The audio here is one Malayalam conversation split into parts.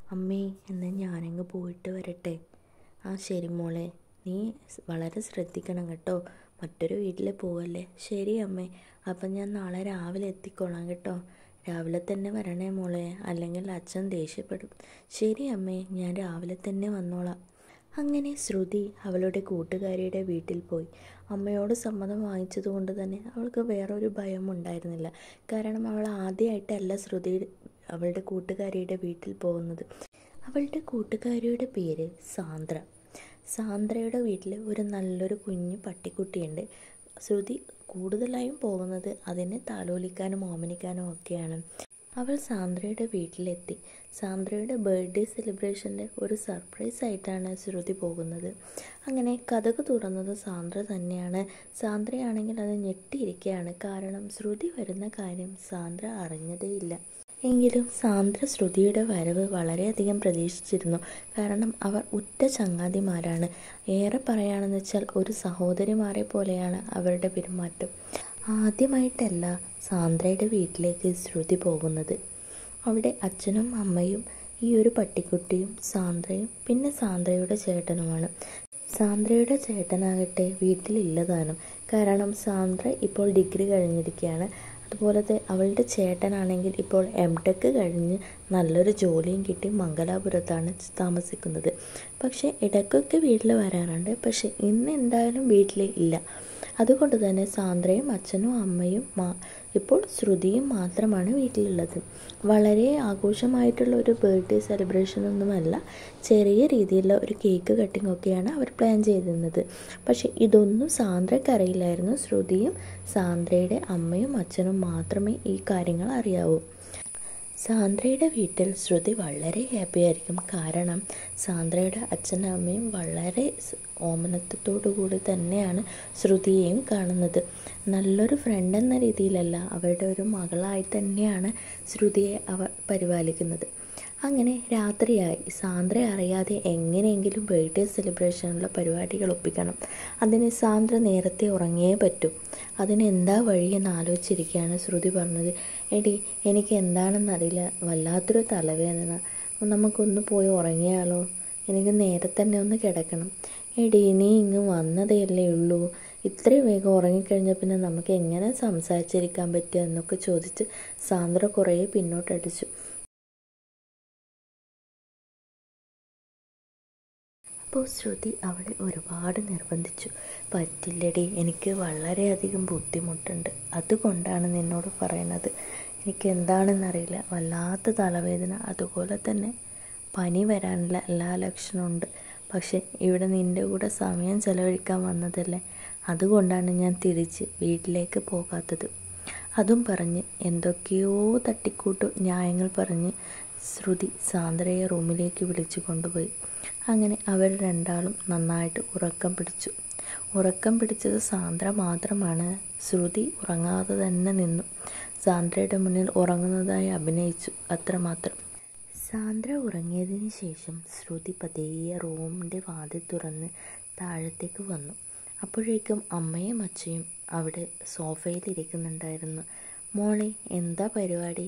അമ്മേ എന്നാൽ ഞാനങ്ങ് പോയിട്ട് വരട്ടെ ആ ശരി മോളെ നീ സ് വളരെ ശ്രദ്ധിക്കണം കേട്ടോ മറ്റൊരു വീട്ടിൽ പോവല്ലേ ശരി അമ്മേ അപ്പം ഞാൻ നാളെ രാവിലെ എത്തിക്കോളാം കേട്ടോ രാവിലെ തന്നെ വരണേ മോളെ അല്ലെങ്കിൽ അച്ഛൻ ദേഷ്യപ്പെടും ശരി അമ്മേ ഞാൻ രാവിലെ തന്നെ വന്നോളാം അങ്ങനെ ശ്രുതി അവളുടെ കൂട്ടുകാരിയുടെ വീട്ടിൽ പോയി അമ്മയോട് സമ്മതം വാങ്ങിച്ചതുകൊണ്ട് തന്നെ അവൾക്ക് വേറൊരു ഭയം ഉണ്ടായിരുന്നില്ല കാരണം അവൾ ആദ്യമായിട്ടല്ല ശ്രുതി അവളുടെ കൂട്ടുകാരിയുടെ വീട്ടിൽ പോകുന്നത് അവളുടെ കൂട്ടുകാരിയുടെ പേര് സാന്ദ്ര സാന്ദ്രയുടെ വീട്ടിൽ ഒരു നല്ലൊരു കുഞ്ഞു പട്ടിക്കുട്ടിയുണ്ട് ശ്രുതി കൂടുതലായും പോകുന്നത് അതിനെ താലോലിക്കാനും ഓമനിക്കാനും ഒക്കെയാണ് അവൾ സാന്ദ്രയുടെ വീട്ടിലെത്തി സാന്ദ്രയുടെ ബർത്ത്ഡേ സെലിബ്രേഷൻ്റെ ഒരു സർപ്രൈസ് ആയിട്ടാണ് ശ്രുതി പോകുന്നത് അങ്ങനെ കഥക് തുറന്നത് സാന്ദ്ര തന്നെയാണ് സാന്ദ്രയാണെങ്കിൽ അത് ഞെട്ടിയിരിക്കുകയാണ് കാരണം ശ്രുതി വരുന്ന കാര്യം സാന്ദ്ര അറിഞ്ഞതേയില്ല എങ്കിലും സാന്ദ്ര ശ്രുതിയുടെ വരവ് വളരെയധികം പ്രതീക്ഷിച്ചിരുന്നു കാരണം അവർ ഉറ്റ ചങ്ങാതിമാരാണ് ഏറെ പറയുകയാണെന്ന് വെച്ചാൽ ഒരു സഹോദരിമാരെ പോലെയാണ് അവരുടെ പെരുമാറ്റം ആദ്യമായിട്ടല്ല സാന്ദ്രയുടെ വീട്ടിലേക്ക് ശ്രുതി പോകുന്നത് അവിടെ അച്ഛനും അമ്മയും ഈ ഒരു പട്ടിക്കുട്ടിയും സാന്ദ്രയും പിന്നെ സാന്ദ്രയുടെ ചേട്ടനുമാണ് സാന്ദ്രയുടെ ചേട്ടനാകട്ടെ വീട്ടിലില്ലതാനും കാരണം സാന്ദ്ര ഇപ്പോൾ ഡിഗ്രി കഴിഞ്ഞിരിക്കുകയാണ് അതുപോലത്തെ അവളുടെ ചേട്ടനാണെങ്കിൽ ഇപ്പോൾ എം ടെക് കഴിഞ്ഞ് നല്ലൊരു ജോലിയും കിട്ടി മംഗലാപുരത്താണ് താമസിക്കുന്നത് പക്ഷേ ഇടയ്ക്കൊക്കെ വീട്ടിൽ വരാറുണ്ട് പക്ഷേ ഇന്ന് എന്തായാലും വീട്ടിൽ ഇല്ല അതുകൊണ്ട് തന്നെ സാന്ദ്രയും അച്ഛനും അമ്മയും മാ ഇപ്പോൾ ശ്രുതിയും മാത്രമാണ് വീട്ടിലുള്ളത് വളരെ ആഘോഷമായിട്ടുള്ള ഒരു ബർത്ത്ഡേ സെലിബ്രേഷൻ ഒന്നുമല്ല ചെറിയ രീതിയിലുള്ള ഒരു കേക്ക് കട്ടിംഗ് ഒക്കെയാണ് അവർ പ്ലാൻ ചെയ്തിരുന്നത് പക്ഷേ ഇതൊന്നും സാന്ദ്രയ്ക്ക് അറിയില്ലായിരുന്നു ശ്രുതിയും സാന്ദ്രയുടെ അമ്മയും അച്ഛനും മാത്രമേ ഈ കാര്യങ്ങൾ അറിയാവൂ സാന്ദ്രയുടെ വീട്ടിൽ ശ്രുതി വളരെ ഹാപ്പി ആയിരിക്കും കാരണം സാന്ദ്രയുടെ അച്ഛനും അമ്മയും വളരെ സ് ഓമനത്വത്തോടു കൂടി തന്നെയാണ് ശ്രുതിയെയും കാണുന്നത് നല്ലൊരു ഫ്രണ്ട് എന്ന രീതിയിലല്ല അവരുടെ ഒരു മകളായി തന്നെയാണ് ശ്രുതിയെ അവർ പരിപാലിക്കുന്നത് അങ്ങനെ രാത്രിയായി സാന്ദ്ര അറിയാതെ എങ്ങനെയെങ്കിലും ബർത്ത്ഡേ സെലിബ്രേഷനുള്ള പരിപാടികൾ ഒപ്പിക്കണം അതിന് സാന്ദ്ര നേരത്തെ ഉറങ്ങിയേ പറ്റൂ അതിന് എന്താ വഴിയെന്ന് ആലോചിച്ചിരിക്കുകയാണ് ശ്രുതി പറഞ്ഞത് എടി എനിക്ക് എന്താണെന്നറിയില്ല വല്ലാത്തൊരു തലവേദന നമുക്കൊന്ന് പോയി ഉറങ്ങിയാലോ എനിക്ക് നേരെ തന്നെ ഒന്ന് കിടക്കണം എടി നീ ഇങ്ങ് വന്നതേ ഉള്ളൂ ഇത്രയും വേഗം ഉറങ്ങിക്കഴിഞ്ഞാൽ പിന്നെ നമുക്ക് എങ്ങനെ സംസാരിച്ചിരിക്കാൻ പറ്റുക എന്നൊക്കെ ചോദിച്ച് സാന്ദ്ര കുറേ പിന്നോട്ടടിച്ചു അപ്പോൾ ശ്രുതി അവളെ ഒരുപാട് നിർബന്ധിച്ചു പറ്റില്ലടി എനിക്ക് വളരെയധികം ബുദ്ധിമുട്ടുണ്ട് അതുകൊണ്ടാണ് നിന്നോട് പറയുന്നത് എനിക്ക് എന്താണെന്നറിയില്ല വല്ലാത്ത തലവേദന അതുപോലെ തന്നെ പനി വരാനുള്ള എല്ലാ ലക്ഷണമുണ്ട് പക്ഷെ ഇവിടെ നിൻ്റെ കൂടെ സമയം ചെലവഴിക്കാൻ വന്നതല്ലേ അതുകൊണ്ടാണ് ഞാൻ തിരിച്ച് വീട്ടിലേക്ക് പോകാത്തത് അതും പറഞ്ഞ് എന്തൊക്കെയോ തട്ടിക്കൂട്ടു ന്യായങ്ങൾ പറഞ്ഞ് ശ്രുതി സാന്ദ്രയെ റൂമിലേക്ക് വിളിച്ചു കൊണ്ടുപോയി അങ്ങനെ അവർ രണ്ടാളും നന്നായിട്ട് ഉറക്കം പിടിച്ചു ഉറക്കം പിടിച്ചത് സാന്ദ്ര മാത്രമാണ് ശ്രുതി ഉറങ്ങാതെ തന്നെ നിന്നു സാന്ദ്രയുടെ മുന്നിൽ ഉറങ്ങുന്നതായി അഭിനയിച്ചു അത്രമാത്രം സാന്ദ്ര ഉറങ്ങിയതിന് ശേഷം ശ്രുതി പതിയെ റൂമിൻ്റെ വാതിൽ തുറന്ന് താഴത്തേക്ക് വന്നു അപ്പോഴേക്കും അമ്മയും അച്ഛയും അവിടെ സോഫയിൽ ഇരിക്കുന്നുണ്ടായിരുന്നു മോളെ എന്താ പരിപാടി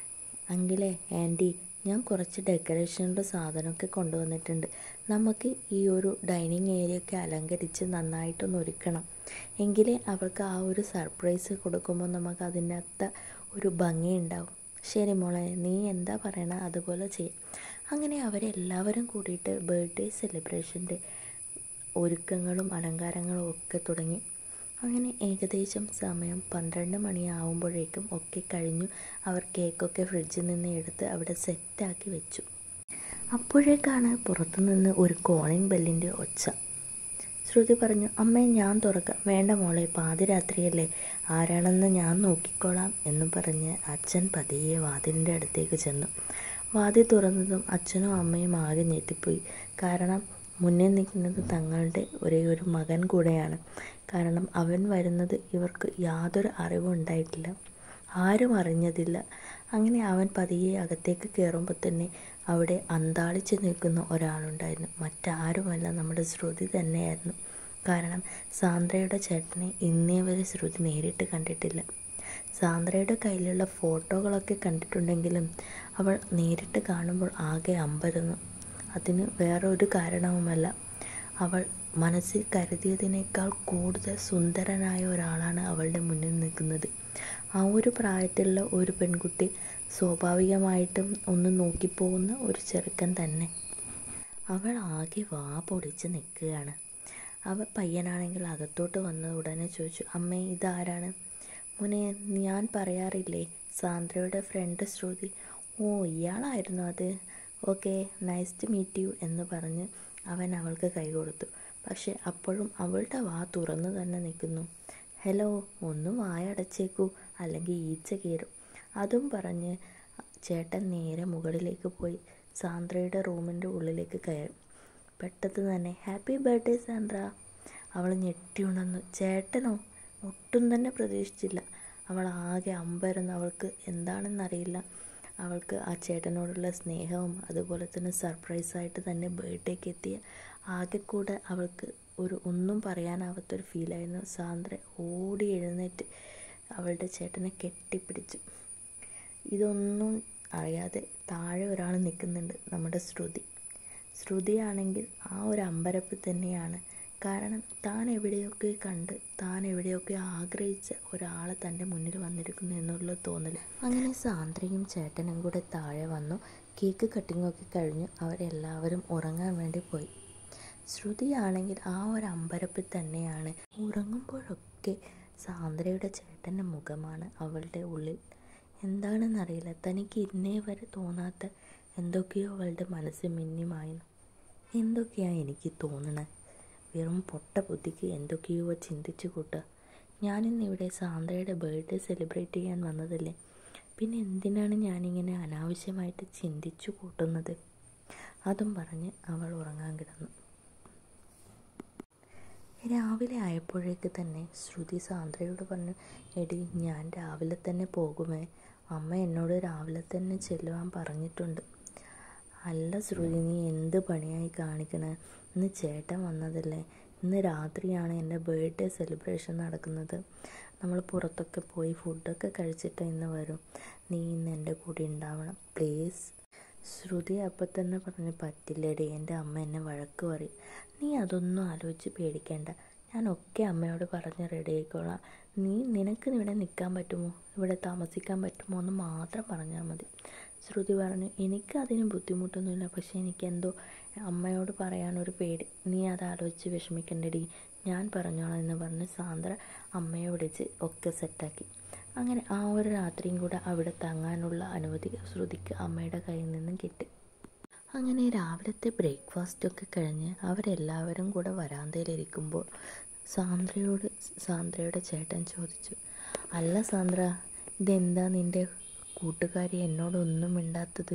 അങ്കിളെ ആൻറ്റി ഞാൻ കുറച്ച് ഡെക്കറേഷനുള്ള സാധനമൊക്കെ കൊണ്ടുവന്നിട്ടുണ്ട് നമുക്ക് ഈ ഒരു ഡൈനിങ് ഏരിയ ഒക്കെ അലങ്കരിച്ച് നന്നായിട്ടൊന്ന് ഒരുക്കണം എങ്കിലേ അവൾക്ക് ആ ഒരു സർപ്രൈസ് കൊടുക്കുമ്പോൾ നമുക്ക് അതിനകത്ത് ഒരു ഭംഗി ഉണ്ടാവും ശരി മോളെ നീ എന്താ പറയണ അതുപോലെ ചെയ്യാം അങ്ങനെ അവരെല്ലാവരും കൂടിയിട്ട് ബർത്ത്ഡേ സെലിബ്രേഷൻ്റെ ഒരുക്കങ്ങളും അലങ്കാരങ്ങളും ഒക്കെ തുടങ്ങി അങ്ങനെ ഏകദേശം സമയം പന്ത്രണ്ട് മണിയാവുമ്പോഴേക്കും ഒക്കെ കഴിഞ്ഞു അവർ കേക്കൊക്കെ ഫ്രിഡ്ജിൽ നിന്ന് എടുത്ത് അവിടെ സെറ്റാക്കി വെച്ചു അപ്പോഴേക്കാണ് പുറത്തുനിന്ന് ഒരു കോളിംഗ് ബെല്ലിൻ്റെ ഒച്ച ശ്രുതി പറഞ്ഞു അമ്മേ ഞാൻ തുറക്കാം വേണ്ട മോളെ പാതിരാത്രിയല്ലേ ആരാണെന്ന് ഞാൻ നോക്കിക്കോളാം എന്നും പറഞ്ഞ് അച്ഛൻ പതിയെ വാതിലിൻ്റെ അടുത്തേക്ക് ചെന്നു വാതിൽ തുറന്നതും അച്ഛനും അമ്മയും ആകെ ഞെട്ടിപ്പോയി കാരണം മുന്നിൽ നിൽക്കുന്നത് തങ്ങളുടെ ഒരേ ഒരു മകൻ കൂടെയാണ് കാരണം അവൻ വരുന്നത് ഇവർക്ക് യാതൊരു അറിവും ഉണ്ടായിട്ടില്ല ആരും അറിഞ്ഞതില്ല അങ്ങനെ അവൻ പതിയെ അകത്തേക്ക് കയറുമ്പോൾ തന്നെ അവിടെ അന്താളിച്ച് നിൽക്കുന്ന ഒരാളുണ്ടായിരുന്നു മറ്റാരുമല്ല നമ്മുടെ ശ്രുതി തന്നെയായിരുന്നു കാരണം സാന്ദ്രയുടെ ചേട്ടനെ ഇന്നേ വരെ ശ്രുതി നേരിട്ട് കണ്ടിട്ടില്ല സാന്ദ്രയുടെ കയ്യിലുള്ള ഫോട്ടോകളൊക്കെ കണ്ടിട്ടുണ്ടെങ്കിലും അവൾ നേരിട്ട് കാണുമ്പോൾ ആകെ അമ്പരന്നു അതിന് വേറെ ഒരു കാരണവുമല്ല അവൾ മനസ്സിൽ കരുതിയതിനേക്കാൾ കൂടുതൽ സുന്ദരനായ ഒരാളാണ് അവളുടെ മുന്നിൽ നിൽക്കുന്നത് ആ ഒരു പ്രായത്തിലുള്ള ഒരു പെൺകുട്ടി സ്വാഭാവികമായിട്ടും ഒന്ന് നോക്കിപ്പോകുന്ന ഒരു ചെറുക്കൻ തന്നെ അവൾ ആകെ വാ പൊളിച്ച് നിൽക്കുകയാണ് അവ പയ്യനാണെങ്കിൽ അകത്തോട്ട് വന്ന ഉടനെ ചോദിച്ചു അമ്മേ ഇതാരാണ് മോനെ ഞാൻ പറയാറില്ലേ സാന്ദ്രയുടെ ഫ്രണ്ട് ശ്രുതി ഓ ഇയാളായിരുന്നു അത് okay nice to meet you എന്ന് പറഞ്ഞ് അവൻ അവൾക്ക് കൈ കൊടുത്തു പക്ഷെ അപ്പോഴും അവളുടെ വാ തുറന്നു തന്നെ നിൽക്കുന്നു ഹലോ ഒന്ന് വായടച്ചേക്കൂ അല്ലെങ്കിൽ ഈച്ച കീറും അതും പറഞ്ഞ് ചേട്ടൻ നേരെ മുകളിലേക്ക് പോയി സാന്ദ്രയുടെ റൂമിൻ്റെ ഉള്ളിലേക്ക് കയറി പെട്ടെന്ന് തന്നെ ഹാപ്പി ബർത്ത്ഡേ സാന്ദ്ര അവൾ ഞെട്ടിയുണർന്നു ചേട്ടനോ ഒട്ടും തന്നെ പ്രതീക്ഷിച്ചില്ല അവൾ ആകെ അമ്പരന്ന് അവൾക്ക് എന്താണെന്നറിയില്ല അവൾക്ക് ആ ചേട്ടനോടുള്ള സ്നേഹവും അതുപോലെ തന്നെ സർപ്രൈസായിട്ട് തന്നെ ബർത്ത്ഡേക്ക് എത്തിയ ആകെ കൂടെ അവൾക്ക് ഒരു ഒന്നും പറയാനാവാത്തൊരു ഫീലായിരുന്നു സാന്ദ്ര ഓടി എഴുന്നേറ്റ് അവളുടെ ചേട്ടനെ കെട്ടിപ്പിടിച്ചു ഇതൊന്നും അറിയാതെ താഴെ ഒരാൾ നിൽക്കുന്നുണ്ട് നമ്മുടെ ശ്രുതി ശ്രുതിയാണെങ്കിൽ ആ ഒരു അമ്പരപ്പ് തന്നെയാണ് കാരണം താൻ എവിടെയൊക്കെ കണ്ട് താൻ എവിടെയൊക്കെ ആഗ്രഹിച്ച ഒരാളെ തൻ്റെ മുന്നിൽ വന്നിരിക്കുന്നു എന്നുള്ള തോന്നൽ അങ്ങനെ സാന്ദ്രയും ചേട്ടനും കൂടെ താഴെ വന്നു കേക്ക് കട്ടിങ്ങൊക്കെ കഴിഞ്ഞ് അവരെല്ലാവരും ഉറങ്ങാൻ വേണ്ടി പോയി ശ്രുതിയാണെങ്കിൽ ആ ഒരു അമ്പരപ്പിൽ തന്നെയാണ് ഉറങ്ങുമ്പോഴൊക്കെ സാന്ദ്രയുടെ ചേട്ടൻ്റെ മുഖമാണ് അവളുടെ ഉള്ളിൽ എന്താണെന്നറിയില്ല തനിക്ക് ഇന്നേ വരെ തോന്നാത്ത എന്തൊക്കെയോ അവളുടെ മനസ്സ് മിന്നിമായിരുന്നു എന്തൊക്കെയാണ് എനിക്ക് തോന്നണത് വെറും പൊട്ട ബുദ്ധിക്ക് എന്തൊക്കെയോ ചിന്തിച്ചു കൂട്ടുക ഞാനിന്നിവിടെ സാന്ദ്രയുടെ ബർത്ത്ഡേ സെലിബ്രേറ്റ് ചെയ്യാൻ വന്നതല്ലേ പിന്നെ എന്തിനാണ് ഞാനിങ്ങനെ അനാവശ്യമായിട്ട് ചിന്തിച്ചു കൂട്ടുന്നത് അതും പറഞ്ഞ് അവൾ ഉറങ്ങാൻ കിടന്നു രാവിലെ ആയപ്പോഴേക്ക് തന്നെ ശ്രുതി സാന്ദ്രയോട് പറഞ്ഞു എടി ഞാൻ രാവിലെ തന്നെ പോകുമേ അമ്മ എന്നോട് രാവിലെ തന്നെ ചെല്ലുവാൻ പറഞ്ഞിട്ടുണ്ട് അല്ല ശ്രുതി നീ എന്ത് പണിയായി കാണിക്കണേ ഇന്ന് ചേട്ടൻ വന്നതല്ലേ ഇന്ന് രാത്രിയാണ് എൻ്റെ ബർത്ത്ഡേ സെലിബ്രേഷൻ നടക്കുന്നത് നമ്മൾ പുറത്തൊക്കെ പോയി ഫുഡൊക്കെ കഴിച്ചിട്ട് ഇന്ന് വരും നീ ഇന്ന് എൻ്റെ കൂടെ ഉണ്ടാവണം പ്ലീസ് ശ്രുതി അപ്പം തന്നെ പറഞ്ഞു പറ്റില്ലടി എൻ്റെ അമ്മ എന്നെ വഴക്ക് പറയും നീ അതൊന്നും ആലോചിച്ച് പേടിക്കേണ്ട ഞാനൊക്കെ അമ്മയോട് പറഞ്ഞ് റെഡി ആയിക്കോളാം നീ നിനക്ക് ഇവിടെ നിൽക്കാൻ പറ്റുമോ ഇവിടെ താമസിക്കാൻ പറ്റുമോ എന്ന് മാത്രം പറഞ്ഞാൽ മതി ശ്രുതി പറഞ്ഞു എനിക്ക് അതിന് ബുദ്ധിമുട്ടൊന്നുമില്ല പക്ഷേ എനിക്കെന്തോ അമ്മയോട് പറയാനൊരു പേടി നീ അത് ആലോചിച്ച് വിഷമിക്കണ്ടടി ഞാൻ പറഞ്ഞോളാം എന്ന് പറഞ്ഞ് സാന്ദ്ര അമ്മയെ വിളിച്ച് ഒക്കെ സെറ്റാക്കി അങ്ങനെ ആ ഒരു രാത്രിയും കൂടെ അവിടെ തങ്ങാനുള്ള അനുമതി ശ്രുതിക്ക് അമ്മയുടെ കയ്യിൽ നിന്നും കിട്ടി അങ്ങനെ രാവിലത്തെ ബ്രേക്ക്ഫാസ്റ്റൊക്കെ കഴിഞ്ഞ് അവരെല്ലാവരും കൂടെ വരാന്തയിലിരിക്കുമ്പോൾ സാന്ദ്രയോട് സാന്ദ്രയുടെ ചേട്ടൻ ചോദിച്ചു അല്ല സാന്ദ്ര ഇതെന്താ നിൻ്റെ കൂട്ടുകാരി എന്നോടൊന്നും മിണ്ടാത്തത്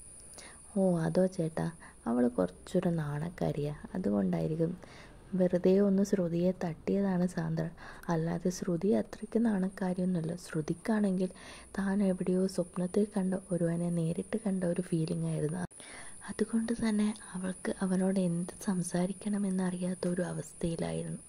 ഓ അതോ ചേട്ടാ അവൾ കുറച്ചൊരു നാണക്കാരിയാ അതുകൊണ്ടായിരിക്കും വെറുതെ ഒന്ന് ശ്രുതിയെ തട്ടിയതാണ് സാന്ദ്ര അല്ലാതെ ശ്രുതി അത്രയ്ക്ക് നാണക്കാരിയൊന്നുമല്ല ശ്രുതിക്കാണെങ്കിൽ താൻ എവിടെയോ സ്വപ്നത്തിൽ കണ്ട ഒരുവനെ നേരിട്ട് കണ്ട ഒരു ഫീലിംഗ് ആയിരുന്നു അതുകൊണ്ട് തന്നെ അവൾക്ക് അവനോട് എന്ത് സംസാരിക്കണമെന്നറിയാത്ത ഒരു അവസ്ഥയിലായിരുന്നു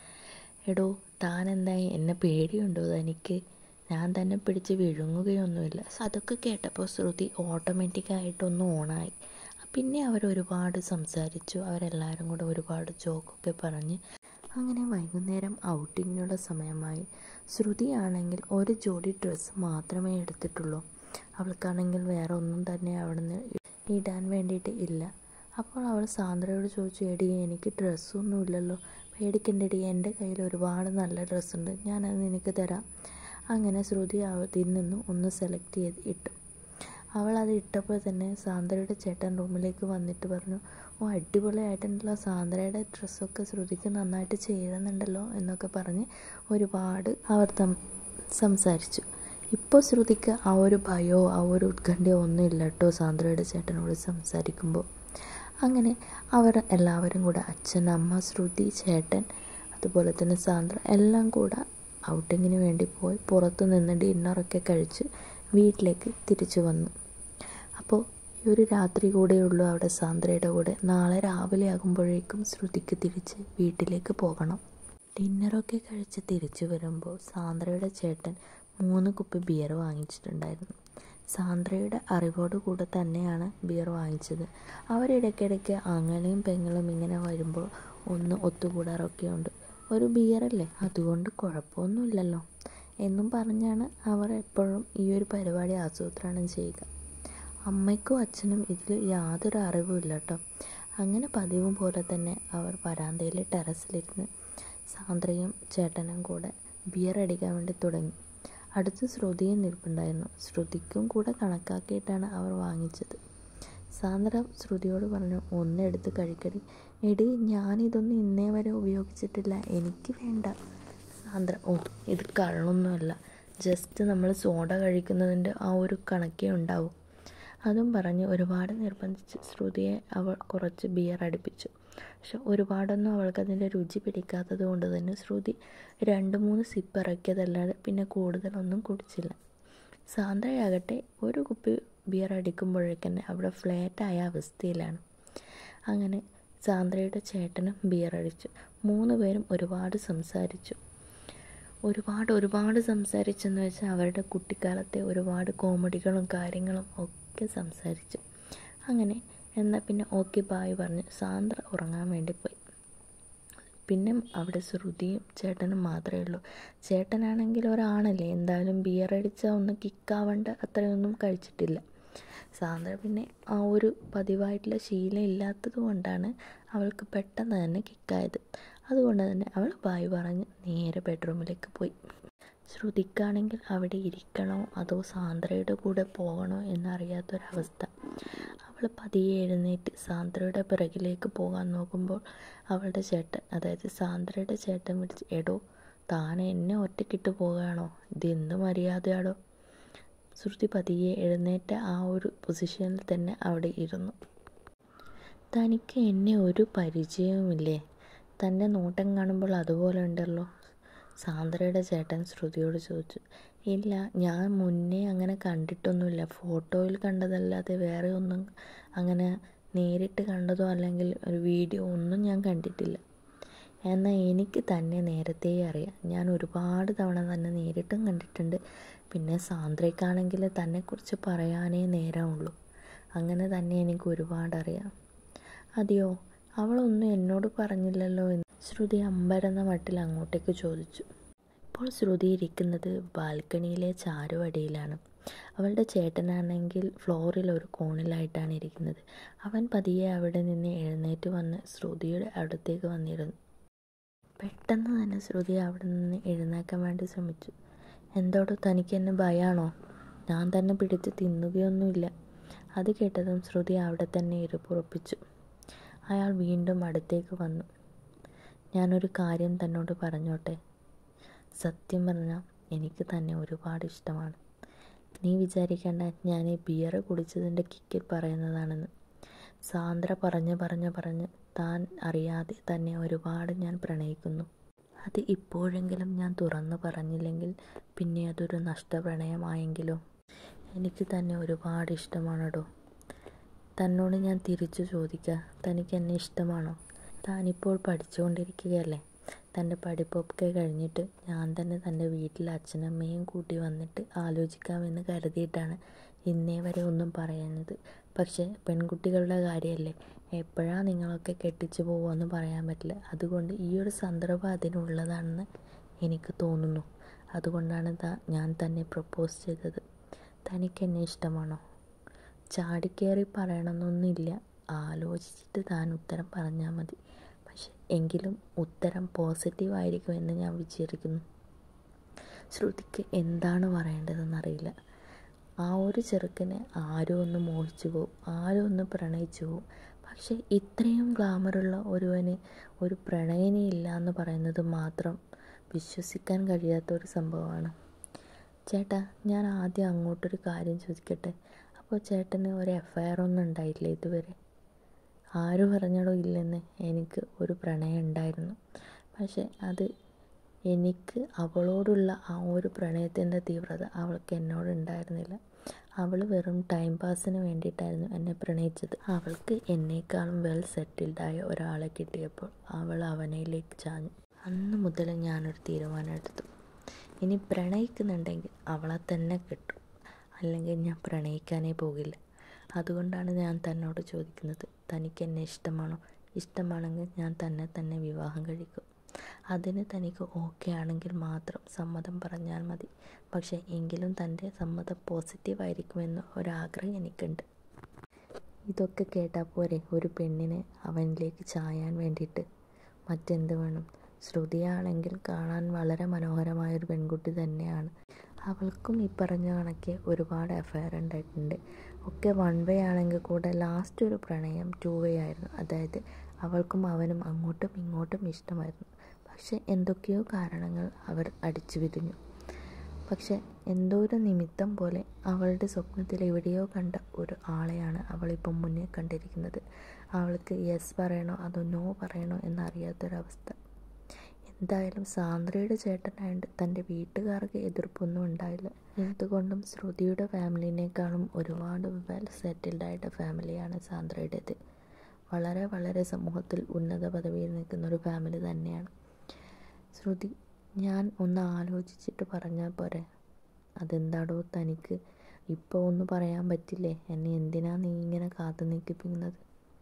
എടോ താൻ എന്തായി എന്നെ പേടിയുണ്ടോ തനിക്ക് ഞാൻ തന്നെ പിടിച്ച് വിഴുങ്ങുകയൊന്നുമില്ല അതൊക്കെ കേട്ടപ്പോൾ ശ്രുതി ഓട്ടോമാറ്റിക്കായിട്ടൊന്ന് ഓണായി പിന്നെ അവർ ഒരുപാട് സംസാരിച്ചു അവരെല്ലാവരും കൂടെ ഒരുപാട് ജോക്കൊക്കെ പറഞ്ഞ് അങ്ങനെ വൈകുന്നേരം ഔട്ടിങ്ങിനുള്ള സമയമായി ശ്രുതിയാണെങ്കിൽ ഒരു ജോഡി ഡ്രസ്സ് മാത്രമേ എടുത്തിട്ടുള്ളൂ അവൾക്കാണെങ്കിൽ വേറെ ഒന്നും തന്നെ അവിടുന്ന് ഇടാൻ വേണ്ടിയിട്ട് ഇല്ല അപ്പോൾ അവൾ സാന്ദ്രയോട് ചോദിച്ചു എടി എനിക്ക് ഡ്രസ്സൊന്നും ഇല്ലല്ലോ പേടിക്കണ്ടടി എൻ്റെ കയ്യിൽ ഒരുപാട് നല്ല ഡ്രസ്സുണ്ട് ഞാനത് നിനക്ക് തരാം അങ്ങനെ ശ്രുതി അതിൽ നിന്നും ഒന്ന് സെലക്ട് ചെയ്ത് ഇട്ടു അവൾ അത് ഇട്ടപ്പോൾ തന്നെ സാന്ദ്രയുടെ ചേട്ടൻ റൂമിലേക്ക് വന്നിട്ട് പറഞ്ഞു ഓ അടിപൊളിയായിട്ടുണ്ടല്ലോ സാന്ദ്രയുടെ ഡ്രസ്സൊക്കെ ശ്രുതിക്ക് നന്നായിട്ട് ചേരുന്നുണ്ടല്ലോ എന്നൊക്കെ പറഞ്ഞ് ഒരുപാട് അവർ തം സംസാരിച്ചു ഇപ്പോൾ ശ്രുതിക്ക് ആ ഒരു ഭയമോ ആ ഒരു ഉത്കണ്ഠയോ ഒന്നും ഇല്ല കേട്ടോ സാന്ദ്രയുടെ ചേട്ടനോട് സംസാരിക്കുമ്പോൾ അങ്ങനെ അവർ എല്ലാവരും കൂടെ അച്ഛൻ അമ്മ ശ്രുതി ചേട്ടൻ അതുപോലെ തന്നെ സാന്ദ്ര എല്ലാം കൂടെ ഔട്ടിങ്ങിന് വേണ്ടി പോയി പുറത്തു നിന്ന് ഡിന്നറൊക്കെ കഴിച്ച് വീട്ടിലേക്ക് തിരിച്ചു വന്നു അപ്പോൾ ഈ ഒരു രാത്രി കൂടെയുള്ളൂ അവിടെ സാന്ദ്രയുടെ കൂടെ നാളെ രാവിലെ ആകുമ്പോഴേക്കും ശ്രുതിക്ക് തിരിച്ച് വീട്ടിലേക്ക് പോകണം ഡിന്നറൊക്കെ കഴിച്ച് തിരിച്ചു വരുമ്പോൾ സാന്ദ്രയുടെ ചേട്ടൻ മൂന്ന് കുപ്പി ബിയർ വാങ്ങിച്ചിട്ടുണ്ടായിരുന്നു സാന്ദ്രയുടെ അറിവോട് കൂടെ തന്നെയാണ് ബിയർ വാങ്ങിച്ചത് അവരിടയ്ക്കിടയ്ക്ക് ആങ്ങളെയും പെങ്ങളും ഇങ്ങനെ വരുമ്പോൾ ഒന്ന് ഒത്തുകൂടാറൊക്കെ ഉണ്ട് ഒരു ബിയറല്ലേ അതുകൊണ്ട് കുഴപ്പമൊന്നുമില്ലല്ലോ എന്നും പറഞ്ഞാണ് അവർ എപ്പോഴും ഈ ഒരു പരിപാടി ആസൂത്രണം ചെയ്യുക അമ്മയ്ക്കും അച്ഛനും ഇതിൽ യാതൊരു അറിവുമില്ല കേട്ടോ അങ്ങനെ പതിവ് പോലെ തന്നെ അവർ വരാന്തയിലെ ടെറസിലിരുന്ന് സാന്ദ്രയും ചേട്ടനും കൂടെ ബിയർ അടിക്കാൻ വേണ്ടി തുടങ്ങി അടുത്ത് ശ്രുതിയും നിൽപ്പുണ്ടായിരുന്നു ശ്രുതിക്കും കൂടെ കണക്കാക്കിയിട്ടാണ് അവർ വാങ്ങിച്ചത് സാന്ദ്ര ശ്രുതിയോട് പറഞ്ഞു ഒന്നെടുത്ത് കഴിക്കടി എടി ഞാനിതൊന്നും ഇന്നേ വരെ ഉപയോഗിച്ചിട്ടില്ല എനിക്ക് വേണ്ട സാന്ദ്ര ഓ ഇത് കള്ളൊന്നുമല്ല ജസ്റ്റ് നമ്മൾ സോഡ കഴിക്കുന്നതിൻ്റെ ആ ഒരു കണക്കേ ഉണ്ടാവും അതും പറഞ്ഞ് ഒരുപാട് നിർബന്ധിച്ച് ശ്രുതിയെ അവൾ കുറച്ച് ബിയർ അടുപ്പിച്ചു പക്ഷെ ഒരുപാടൊന്നും അവൾക്കതിൻ്റെ രുചി പിടിക്കാത്തത് കൊണ്ട് തന്നെ ശ്രുതി രണ്ട് മൂന്ന് സിപ്പ് ഇറക്കിയതല്ലാതെ പിന്നെ കൂടുതലൊന്നും കുടിച്ചില്ല സാന്ദ്രയാകട്ടെ ഒരു കുപ്പി ബിയർ അടിക്കുമ്പോഴേക്കന്നെ അവിടെ ഫ്ലാറ്റായ അവസ്ഥയിലാണ് അങ്ങനെ സാന്ദ്രയുടെ ചേട്ടനും ബിയർ അടിച്ചു മൂന്ന് പേരും ഒരുപാട് സംസാരിച്ചു ഒരുപാട് ഒരുപാട് സംസാരിച്ചെന്ന് വെച്ചാൽ അവരുടെ കുട്ടിക്കാലത്തെ ഒരുപാട് കോമഡികളും കാര്യങ്ങളും ഒക്കെ സംസാരിച്ചു അങ്ങനെ എന്നാൽ പിന്നെ ഓക്കെ ബായ് പറഞ്ഞ് സാന്ദ്ര ഉറങ്ങാൻ വേണ്ടി പോയി പിന്നെ അവിടെ ശ്രുതിയും ചേട്ടനും മാത്രമേ ഉള്ളൂ ചേട്ടനാണെങ്കിൽ ഒരാണല്ലേ എന്തായാലും ബിയർ അടിച്ചാൽ ഒന്ന് കിക്കാവേണ്ട അത്രയൊന്നും കഴിച്ചിട്ടില്ല സാന്ദ്ര പിന്നെ ആ ഒരു പതിവായിട്ടുള്ള ശീലം ഇല്ലാത്തത് കൊണ്ടാണ് അവൾക്ക് പെട്ടെന്ന് തന്നെ കിക്കായത് അതുകൊണ്ട് തന്നെ അവൾ ബായ് പറഞ്ഞ് നേരെ ബെഡ്റൂമിലേക്ക് പോയി ശ്രുതിക്കാണെങ്കിൽ അവിടെ ഇരിക്കണോ അതോ സാന്ദ്രയുടെ കൂടെ പോകണോ എന്നറിയാത്തൊരവസ്ഥ അവൾ പതിയെ എഴുന്നേറ്റ് സാന്ദ്രയുടെ പിറകിലേക്ക് പോകാൻ നോക്കുമ്പോൾ അവളുടെ ചേട്ടൻ അതായത് സാന്ദ്രയുടെ ചേട്ടൻ വിളിച്ച് എടോ താൻ എന്നെ ഒറ്റക്കിട്ട് പോകുകയാണോ ഇത് എന്ത് മര്യാദയാടോ ശ്രുതി പതിയെ എഴുന്നേറ്റ ആ ഒരു പൊസിഷനിൽ തന്നെ അവിടെ ഇരുന്നു തനിക്ക് എന്നെ ഒരു പരിചയവുമില്ലേ തൻ്റെ നോട്ടം കാണുമ്പോൾ അതുപോലെ ഉണ്ടല്ലോ സാന്ദ്രയുടെ ചേട്ടൻ ശ്രുതിയോട് ചോദിച്ചു ഇല്ല ഞാൻ മുന്നേ അങ്ങനെ കണ്ടിട്ടൊന്നുമില്ല ഫോട്ടോയിൽ കണ്ടതല്ലാതെ വേറെ ഒന്നും അങ്ങനെ നേരിട്ട് കണ്ടതോ അല്ലെങ്കിൽ ഒരു വീഡിയോ ഒന്നും ഞാൻ കണ്ടിട്ടില്ല എന്നാൽ എനിക്ക് തന്നെ നേരത്തെ അറിയാം ഞാൻ ഒരുപാട് തവണ തന്നെ നേരിട്ടും കണ്ടിട്ടുണ്ട് പിന്നെ സാന്ദ്രയ്ക്കാണെങ്കിൽ തന്നെക്കുറിച്ച് പറയാനേ നേരമുള്ളൂ അങ്ങനെ തന്നെ എനിക്ക് ഒരുപാട് അറിയാം അതെയോ അവളൊന്നും എന്നോട് പറഞ്ഞില്ലല്ലോ എന്ന് ശ്രുതി അമ്പരന്ന മട്ടിൽ അങ്ങോട്ടേക്ക് ചോദിച്ചു ഇപ്പോൾ ശ്രുതി ഇരിക്കുന്നത് ബാൽക്കണിയിലെ ചാരുവടിയിലാണ് അവളുടെ ചേട്ടനാണെങ്കിൽ ഫ്ലോറിൽ ഒരു കോണിലായിട്ടാണ് ഇരിക്കുന്നത് അവൻ പതിയെ അവിടെ നിന്ന് എഴുന്നേറ്റ് വന്ന് ശ്രുതിയുടെ അടുത്തേക്ക് വന്നിരുന്നു പെട്ടെന്ന് തന്നെ ശ്രുതി അവിടെ നിന്ന് എഴുന്നേക്കാൻ വേണ്ടി ശ്രമിച്ചു എന്തോടോ തനിക്ക് എന്നെ ഭയാണോ ഞാൻ തന്നെ പിടിച്ച് തിന്നുകയൊന്നുമില്ല അത് കേട്ടതും ശ്രുതി അവിടെ തന്നെ ഇരുപ്പുറപ്പിച്ചു അയാൾ വീണ്ടും അടുത്തേക്ക് വന്നു ഞാനൊരു കാര്യം തന്നോട് പറഞ്ഞോട്ടെ സത്യം പറഞ്ഞാൽ എനിക്ക് തന്നെ ഒരുപാട് ഇഷ്ടമാണ് നീ വിചാരിക്കേണ്ട ഞാൻ ഈ ബിയർ കുടിച്ചതിൻ്റെ കിക്കിൽ പറയുന്നതാണെന്ന് സാന്ദ്ര പറഞ്ഞ് പറഞ്ഞ് പറഞ്ഞ് താൻ അറിയാതെ തന്നെ ഒരുപാട് ഞാൻ പ്രണയിക്കുന്നു അത് ഇപ്പോഴെങ്കിലും ഞാൻ തുറന്നു പറഞ്ഞില്ലെങ്കിൽ പിന്നെ അതൊരു നഷ്ടപ്രണയമായെങ്കിലോ എനിക്ക് തന്നെ ഒരുപാട് ഇഷ്ടമാണടോ തന്നോട് ഞാൻ തിരിച്ചു ചോദിക്കുക തനിക്ക് എന്നെ ഇഷ്ടമാണോ താനിപ്പോൾ പഠിച്ചുകൊണ്ടിരിക്കുകയല്ലേ തൻ്റെ പഠിപ്പൊക്കെ കഴിഞ്ഞിട്ട് ഞാൻ തന്നെ തൻ്റെ വീട്ടിൽ അച്ഛനമ്മയും കൂട്ടി വന്നിട്ട് ആലോചിക്കാമെന്ന് കരുതിയിട്ടാണ് ഇന്നേ വരെ ഒന്നും പറയുന്നത് പക്ഷേ പെൺകുട്ടികളുടെ കാര്യമല്ലേ എപ്പോഴാണ് നിങ്ങളൊക്കെ കെട്ടിച്ചു പോകുമെന്ന് പറയാൻ പറ്റില്ല അതുകൊണ്ട് ഈ ഒരു സന്ദർഭം അതിനുള്ളതാണെന്ന് എനിക്ക് തോന്നുന്നു അതുകൊണ്ടാണ് ഞാൻ തന്നെ പ്രപ്പോസ് ചെയ്തത് തനിക്ക് എന്നെ ഇഷ്ടമാണോ ചാടിക്കേറി പറയണമെന്നൊന്നുമില്ല ആലോചിച്ചിട്ട് താൻ ഉത്തരം പറഞ്ഞാൽ മതി പക്ഷെ എങ്കിലും ഉത്തരം പോസിറ്റീവ് ആയിരിക്കുമെന്ന് ഞാൻ വിചാരിക്കുന്നു ശ്രുതിക്ക് എന്താണ് പറയേണ്ടതെന്നറിയില്ല ആ ഒരു ചെറുക്കനെ ആരും ഒന്ന് മോഹിച്ചു പോവും ആരും ഒന്ന് പ്രണയിച്ചു പോവും പക്ഷേ ഇത്രയും ഗ്ലാമറുള്ള ഒരുവന് ഒരു പ്രണയിനി ഇല്ല എന്ന് പറയുന്നത് മാത്രം വിശ്വസിക്കാൻ കഴിയാത്ത ഒരു സംഭവമാണ് ചേട്ടാ ഞാൻ ആദ്യം അങ്ങോട്ടൊരു കാര്യം ചോദിക്കട്ടെ അപ്പോൾ ചേട്ടന് ഒരു എഫ് ഐ ആർ ഒന്നും ഉണ്ടായില്ല ഇതുവരെ ആര് പറഞ്ഞടോ ഇല്ലെന്ന് എനിക്ക് ഒരു പ്രണയം ഉണ്ടായിരുന്നു പക്ഷെ അത് എനിക്ക് അവളോടുള്ള ആ ഒരു പ്രണയത്തിൻ്റെ തീവ്രത അവൾക്ക് എന്നോട് ഉണ്ടായിരുന്നില്ല അവൾ വെറും ടൈം പാസിന് വേണ്ടിയിട്ടായിരുന്നു എന്നെ പ്രണയിച്ചത് അവൾക്ക് എന്നേക്കാളും വെൽ സെറ്റിൽഡായ ഒരാളെ കിട്ടിയപ്പോൾ അവൾ അവനയിലേക്ക് ചാഞ്ഞു അന്ന് മുതൽ ഞാനൊരു തീരുമാനം എടുത്തു ഇനി പ്രണയിക്കുന്നുണ്ടെങ്കിൽ അവളെ തന്നെ കിട്ടും അല്ലെങ്കിൽ ഞാൻ പ്രണയിക്കാനേ പോകില്ല അതുകൊണ്ടാണ് ഞാൻ തന്നോട് ചോദിക്കുന്നത് തനിക്ക് എന്നെ ഇഷ്ടമാണോ ഇഷ്ടമാണെങ്കിൽ ഞാൻ തന്നെ തന്നെ വിവാഹം കഴിക്കും അതിന് തനിക്ക് ഓക്കെ ആണെങ്കിൽ മാത്രം സമ്മതം പറഞ്ഞാൽ മതി പക്ഷേ എങ്കിലും തൻ്റെ സമ്മതം പോസിറ്റീവായിരിക്കുമെന്ന് ഒരാഗ്രഹം എനിക്കുണ്ട് ഇതൊക്കെ കേട്ടാൽ പോരെ ഒരു പെണ്ണിനെ അവനിലേക്ക് ചായാൻ വേണ്ടിയിട്ട് മറ്റെന്ത് വേണം ശ്രുതിയാണെങ്കിൽ കാണാൻ വളരെ മനോഹരമായൊരു പെൺകുട്ടി തന്നെയാണ് അവൾക്കും ഈ പറഞ്ഞ കണക്കെ ഒരുപാട് അഫയർ ഉണ്ടായിട്ടുണ്ട് ഒക്കെ വൺ വേ ആണെങ്കിൽ കൂടെ ലാസ്റ്റ് ഒരു പ്രണയം ടു വേ ആയിരുന്നു അതായത് അവൾക്കും അവനും അങ്ങോട്ടും ഇങ്ങോട്ടും ഇഷ്ടമായിരുന്നു പക്ഷെ എന്തൊക്കെയോ കാരണങ്ങൾ അവർ അടിച്ചു പിരിഞ്ഞു പക്ഷെ എന്തോ ഒരു നിമിത്തം പോലെ അവളുടെ സ്വപ്നത്തിൽ എവിടെയോ കണ്ട ഒരു ആളെയാണ് അവളിപ്പം മുന്നേ കണ്ടിരിക്കുന്നത് അവൾക്ക് യെസ് പറയണോ അതോ നോ പറയണോ എന്നറിയാത്തൊരവസ്ഥ എന്തായാലും സാന്ദ്രയുടെ ചേട്ടനായതുകൊണ്ട് തൻ്റെ വീട്ടുകാർക്ക് എതിർപ്പൊന്നും ഉണ്ടായില്ല എന്തുകൊണ്ടും ശ്രുതിയുടെ ഫാമിലിനേക്കാളും ഒരുപാട് വെൽ സെറ്റിൽഡ് ആയിട്ട് ഫാമിലിയാണ് സാന്ദ്രയുടേത് വളരെ വളരെ സമൂഹത്തിൽ ഉന്നത പദവിയിൽ നിൽക്കുന്ന ഒരു ഫാമിലി തന്നെയാണ് ശ്രുതി ഞാൻ ഒന്ന് ആലോചിച്ചിട്ട് പറഞ്ഞാൽ പോരെ അതെന്താടോ തനിക്ക് ഇപ്പോൾ ഒന്ന് പറയാൻ പറ്റില്ലേ എന്നെ എന്തിനാ നീ ഇങ്ങനെ കാത്തു നിൽക്കിപ്പിക്കുന്നത്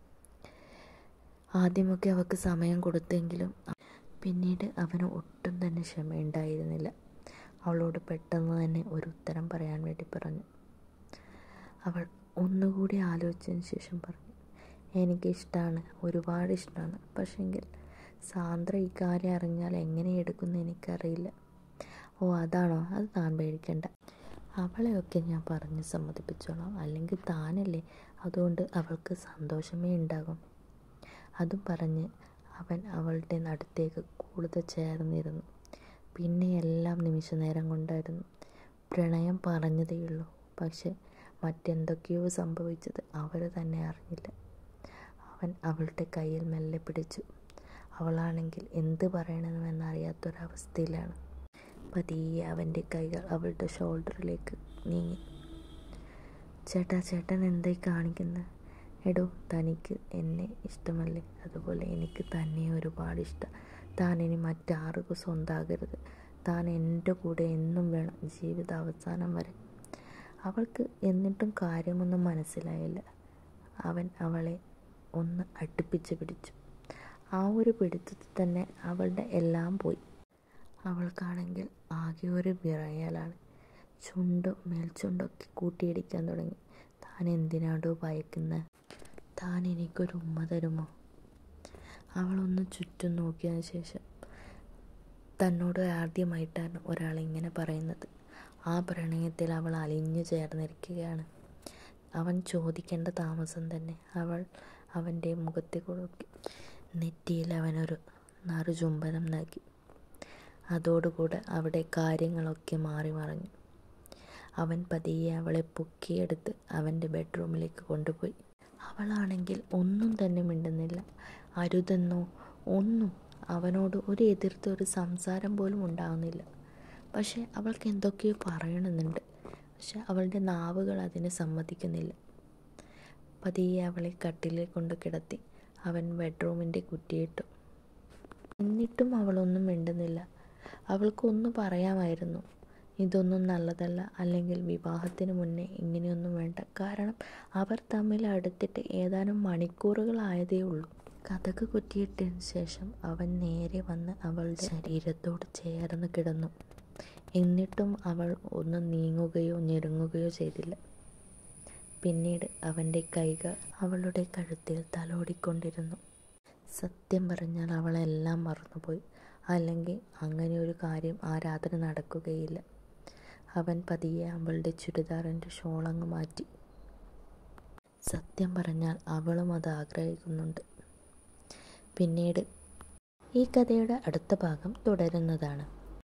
ആദ്യമൊക്കെ അവൾക്ക് സമയം കൊടുത്തെങ്കിലും പിന്നീട് അവന് ഒട്ടും തന്നെ ക്ഷമയുണ്ടായിരുന്നില്ല അവളോട് പെട്ടെന്ന് തന്നെ ഒരു ഉത്തരം പറയാൻ വേണ്ടി പറഞ്ഞു അവൾ ഒന്നുകൂടി ആലോചിച്ചതിന് ശേഷം പറഞ്ഞു എനിക്കിഷ്ടമാണ് ഒരുപാട് ഇഷ്ടമാണ് പക്ഷെങ്കിൽ സാന്ദ്ര ഇക്കാര്യം അറിഞ്ഞാൽ എങ്ങനെ എടുക്കുമെന്ന് എനിക്കറിയില്ല ഓ അതാണോ അത് താൻ പേടിക്കണ്ട അവളെയൊക്കെ ഞാൻ പറഞ്ഞ് സമ്മതിപ്പിച്ചോളാം അല്ലെങ്കിൽ താനല്ലേ അതുകൊണ്ട് അവൾക്ക് സന്തോഷമേ ഉണ്ടാകും അതും പറഞ്ഞ് അവൻ അവളുടെ നടുത്തേക്ക് കൂടുതൽ ചേർന്നിരുന്നു പിന്നെ എല്ലാം നിമിഷ നേരം കൊണ്ടായിരുന്നു പ്രണയം പറഞ്ഞതേയുള്ളൂ പക്ഷെ മറ്റെന്തൊക്കെയോ സംഭവിച്ചത് അവർ തന്നെ അറിഞ്ഞില്ല അവൻ അവളുടെ കയ്യിൽ മെല്ലെ പിടിച്ചു അവളാണെങ്കിൽ എന്ത് പറയണമെന്നറിയാത്തൊരവസ്ഥയിലാണ് പതിയെ അവൻ്റെ കൈകൾ അവളുടെ ഷോൾഡറിലേക്ക് നീങ്ങി ചേട്ടാ ചേട്ടൻ എന്തായി കാണിക്കുന്നത് എടോ തനിക്ക് എന്നെ ഇഷ്ടമല്ലേ അതുപോലെ എനിക്ക് തന്നെ ഒരുപാട് ഇഷ്ടം താൻ ഇനി മറ്റാർക്കും സ്വന്തമാകരുത് താൻ എൻ്റെ കൂടെ എന്നും വേണം ജീവിത അവസാനം വരെ അവൾക്ക് എന്നിട്ടും കാര്യമൊന്നും മനസ്സിലായില്ല അവൻ അവളെ ഒന്ന് അടുപ്പിച്ച് പിടിച്ചു ആ ഒരു പിടുത്തത്തിൽ തന്നെ അവളുടെ എല്ലാം പോയി അവൾക്കാണെങ്കിൽ ആകെ ഒരു വിറയലാണ് ചുണ്ടും മേൽച്ചുണ്ടൊക്കെ കൂട്ടിയിടിക്കാൻ തുടങ്ങി താൻ എന്തിനാടോ ഭയക്കുന്നത് താൻ എനിക്കൊരു ഉമ്മ തരുമോ അവളൊന്ന് ചുറ്റും നോക്കിയതിന് ശേഷം തന്നോട് ആദ്യമായിട്ടാണ് ഒരാൾ ഇങ്ങനെ പറയുന്നത് ആ പ്രണയത്തിൽ അവൾ അലിഞ്ഞു ചേർന്നിരിക്കുകയാണ് അവൻ ചോദിക്കേണ്ട താമസം തന്നെ അവൾ അവൻ്റെ മുഖത്തെ കൊടുക്കി നെറ്റിയിൽ അവനൊരു നറുചുംബനം നൽകി അതോടുകൂടെ അവിടെ കാര്യങ്ങളൊക്കെ മാറി മറിഞ്ഞു അവൻ പതിയെ അവളെ പൊക്കിയെടുത്ത് അവൻ്റെ ബെഡ്റൂമിലേക്ക് കൊണ്ടുപോയി അവളാണെങ്കിൽ ഒന്നും തന്നെ മിണ്ടുന്നില്ല അരുതെന്നോ ഒന്നും അവനോട് ഒരു എതിർത്ത് ഒരു സംസാരം പോലും ഉണ്ടാകുന്നില്ല പക്ഷെ അവൾക്ക് എന്തൊക്കെയോ പറയണമെന്നുണ്ട് പക്ഷെ അവളുടെ നാവുകൾ അതിന് സമ്മതിക്കുന്നില്ല പതിയെ അവളെ കട്ടിലിൽ കൊണ്ട് കിടത്തി അവൻ ബെഡ്റൂമിൻ്റെ കുറ്റിയിട്ടു എന്നിട്ടും അവളൊന്നും മിണ്ടുന്നില്ല അവൾക്കൊന്ന് പറയാമായിരുന്നു ഇതൊന്നും നല്ലതല്ല അല്ലെങ്കിൽ വിവാഹത്തിന് മുന്നേ ഇങ്ങനെയൊന്നും വേണ്ട കാരണം അവർ തമ്മിൽ അടുത്തിട്ട് ഏതാനും മണിക്കൂറുകളായതേ ഉള്ളൂ കഥക് കുറ്റിയിട്ടതിന് ശേഷം അവൻ നേരെ വന്ന് അവളുടെ ശരീരത്തോട് ചേർന്ന് കിടന്നു എന്നിട്ടും അവൾ ഒന്ന് നീങ്ങുകയോ ഞെരുങ്ങുകയോ ചെയ്തില്ല പിന്നീട് അവൻ്റെ കൈകൾ അവളുടെ കഴുത്തിൽ തലോടിക്കൊണ്ടിരുന്നു സത്യം പറഞ്ഞാൽ അവളെല്ലാം മറന്നുപോയി അല്ലെങ്കിൽ അങ്ങനെ ഒരു കാര്യം ആ രാത്രി നടക്കുകയില്ല അവൻ പതിയെ അവളുടെ ചുരിദാറിൻ്റെ ഷോളങ്ങ് മാറ്റി സത്യം പറഞ്ഞാൽ അവളും അത് ആഗ്രഹിക്കുന്നുണ്ട് പിന്നീട് ഈ കഥയുടെ അടുത്ത ഭാഗം തുടരുന്നതാണ്